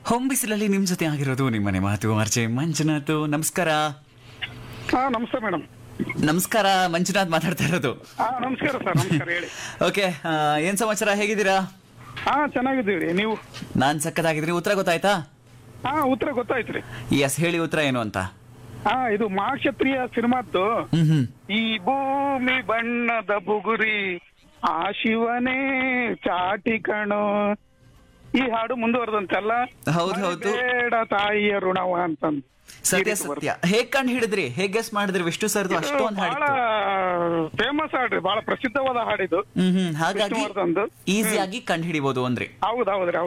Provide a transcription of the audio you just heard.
ಹೊಂಬಿಸಿಲಲ್ಲಿ ನಿಮ್ ಜೊತೆ ಆಗಿರೋದು ನಿಮ್ಮನೆ ಮಾತು ಅರ್ಜೆ ಮಂಜುನಾಥ್ ನಮಸ್ಕಾರ ಹಾ ನಮಸ್ತೆ ಮೇಡಮ್ ನಮಸ್ಕಾರ ಮಂಜುನಾಥ್ ಮಾತಾಡ್ತಾ ಇರೋದು ಹಾ ನಮಸ್ಕಾರ ಸರ್ ನಮಸ್ಕಾರ ಹೇಳಿ ಓಕೆ ಏನ್ ಸಮಾಚಾರ ಹೇಗಿದ್ದೀರಾ ಹಾ ಚೆನ್ನಾಗಿದ್ದೀವಿ ನೀವು ನಾನ್ ಸಕ್ಕತ್ತಾಗಿದ್ದೀನಿ ಉತ್ತರ ಗೊತ್ತಾಯ್ತಾ ಹಾ ಉತ್ತರ ಗೊತ್ತಾಯ್ತ್ರಿ ಎಸ್ ಹೇಳಿ ಉತ್ತರ ಏನು ಅಂತ ಹಾ ಇದು ಮಹಾಕ್ಷತ್ರಿಯ ಸಿನಿಮಾದ್ದು ಹ್ಮ್ ಹ್ಮ್ ಈ ಭೂಮಿ ಬಣ್ಣದ ಬುಗುರಿ ಆ ಶಿವನೇ ಚಾಟಿ ಕಣೋ ಈ ಹಾಡು ಮುಂದುವರೆದಂತೆಲ್ಲ ಹೌದ್ ಹೌದು. ಬೇಡ ತಾಯಿಯ ಋಣವ ಅಂತಂದು ಈ ಸತ್ಯ ರೀತಿ ಬರುತ್ತೆ. ಸತ್ಯ ಹೇಗ್ ಕಂಡು ಹಿಡಿದ್ರಿ ಹೇಗ್ ಗೆಸ್ ಮಾಡಿದ್ರಿ ವಿಷ್ಣು ಸರ್ದು ಇದು ಅಷ್ಟೊಂದು ಬಹಳ ಹಾಡಿತ್ತು ಫೇಮಸ್ ಹಾಡ್ರಿ ಬಹಳ ಪ್ರಸಿದ್ಧವಾದ ಹಾಡಿದು ಹ್ಮ್ ಹ್ಮ್ ಹಾಗಾಗಿ ವಿಷ್ಣುವರ್ಧನ್ದು. ಈಸಿಯಾಗಿ ಕಂಡು ಹಿಡಿಬಹುದು ಅಂದ್ರಿ ಹೌದ್ ಹೌದ್ರಿ